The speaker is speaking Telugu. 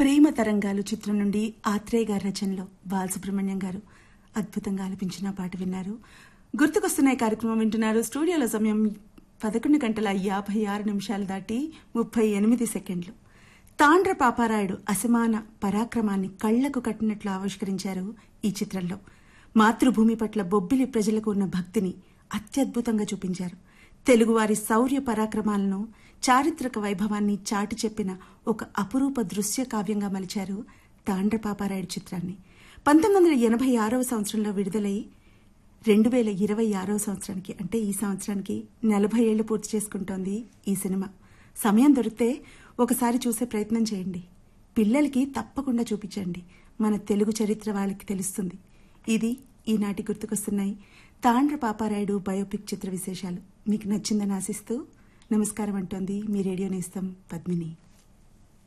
ప్రేమ తరంగాలు చిత్రం నుండి ఆత్రేయ గారి రచనలో బాలసుబ్రహ్మణ్యం గారు అద్భుతంగా ఆలపించిన పాట విన్నారు గుర్తుకొస్తున్న ఈ కార్యక్రమం వింటున్నారు స్టూడియోలో సమయం పదకొండు గంటల యాభై ఆరు నిమిషాలు దాటి ముప్పై ఎనిమిది సెకండ్లు తాండ్ర పాపారాయుడు అసమాన పరాక్రమాన్ని కళ్లకు కట్టినట్లు ఆవిష్కరించారు ఈ చిత్రంలో మాతృభూమి పట్ల బొబ్బిలి ప్రజలకు ఉన్న భక్తిని అత్యద్భుతంగా చూపించారు తెలుగువారి శౌర్య పరాక్రమాలను చారిత్రక వైభవాన్ని చాటి చెప్పిన ఒక అపురూప దృశ్య కావ్యంగా మలిచారు తాండ్ర పాపారాయుడు చిత్రాన్ని పంతొమ్మిది వందల ఎనభై ఆరవ సంవత్సరంలో విడుదలై రెండు వేల ఇరవై ఆరవ సంవత్సరానికి అంటే ఈ సంవత్సరానికి నలభై ఏళ్లు పూర్తి చేసుకుంటోంది ఈ సినిమా సమయం దొరికితే ఒకసారి చూసే ప్రయత్నం చేయండి పిల్లలకి తప్పకుండా చూపించండి మన తెలుగు చరిత్ర వాళ్ళకి తెలుస్తుంది ఇది ఈనాటి గుర్తుకొస్తున్నాయి తాండ్ర పాపారాయుడు బయోపిక్ చిత్ర విశేషాలు మీకు నచ్చిందని ఆశిస్తూ నమస్కారం అంటోంది మీ రేడియో నేస్తం పద్మిని